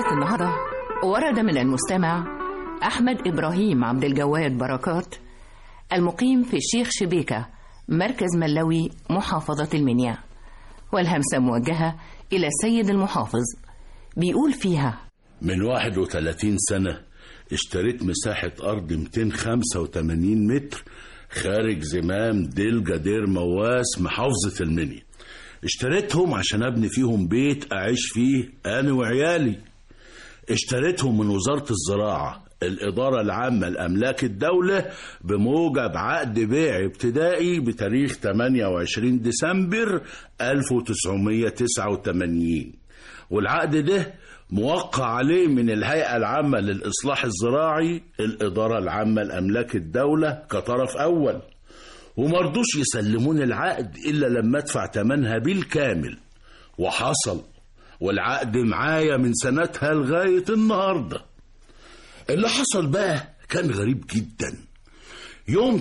حلقة النهاردة ورد من المستمع أحمد إبراهيم عبد الجواد بركات المقيم في الشيخ شبيكة مركز ملوي محافظة المنيا والهمسة موجهة إلى السيد المحافظ بيقول فيها من 31 سنة اشتريت مساحة أرض 285 متر خارج زمام دلجة دير مواس محافظة المنيا اشتريتهم عشان أبني فيهم بيت أعيش فيه أنا وعيالي اشتريتهم من وزارة الزراعة الإدارة العامة لأملاك الدولة بموجب عقد بيع ابتدائي بتاريخ 28 ديسمبر 1989 والعقد ده موقع عليه من الهيئة العامة للإصلاح الزراعي الإدارة العامة لأملاك الدولة كطرف أول ومرضوش يسلمون العقد إلا لما أدفع تمنها بالكامل وحصل والعقد معايا من سنتها لغاية النهاردة اللي حصل بقى كان غريب جدا يوم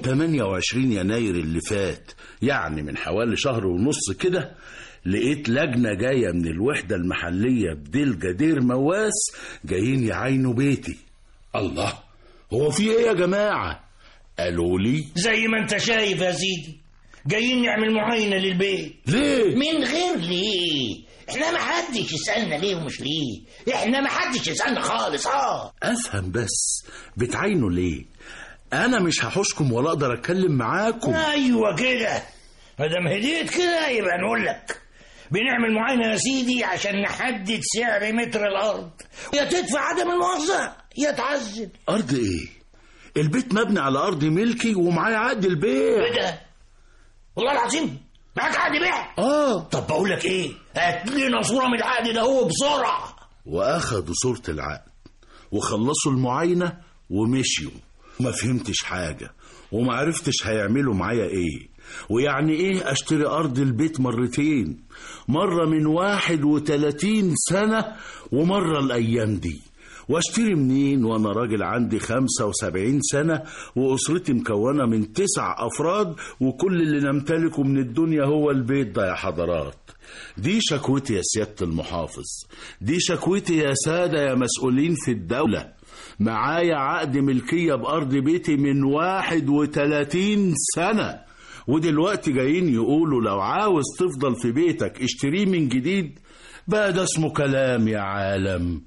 28 يناير اللي فات يعني من حوالي شهر ونص كده لقيت لجنة جاية من الوحدة المحلية بديل جدير مواس جايين يعاينوا بيتي الله هو في ايه يا جماعة قالوا لي زي ما انت شايف يا سيدي جايين نعمل معاينة للبيت ليه من غير ليه احنا ما حدش يسألنا ليه ومش ليه احنا ما حدش يسألنا خالص اه افهم بس بتعاينوا ليه انا مش هحوشكم ولا اقدر اتكلم معاكم ايوه كده ما دام هديت كده يبقى نقول لك بنعمل معاينة يا سيدي عشان نحدد سعر متر الأرض يا تدفع عدم المؤاخذة يا تعذب ارض ايه البيت مبني على ارض ملكي ومعايا عقد البيع ايه ده؟ والله العظيم معاك عقد بيع اه طب بقول لك ايه هات لنا صورة من العقد ده هو بسرعة واخدوا صورة العقد وخلصوا المعاينة ومشيوا ما فهمتش حاجة وما عرفتش هيعملوا معايا ايه ويعني ايه اشتري ارض البيت مرتين مرة من واحد وتلاتين سنة ومرة الايام دي واشتري منين وانا راجل عندي خمسة وسبعين سنة واسرتي مكونة من تسع افراد وكل اللي نمتلكه من الدنيا هو البيت ده يا حضرات دي شكوتي يا سيادة المحافظ دي شكوتي يا سادة يا مسؤولين في الدولة معايا عقد ملكية بأرض بيتي من واحد وتلاتين سنة ودلوقتي جايين يقولوا لو عاوز تفضل في بيتك اشتريه من جديد بقى ده اسمه كلام يا عالم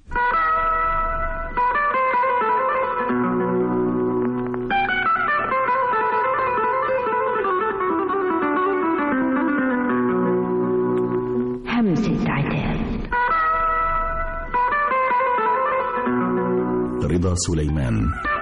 همسة عتاب رضا سليمان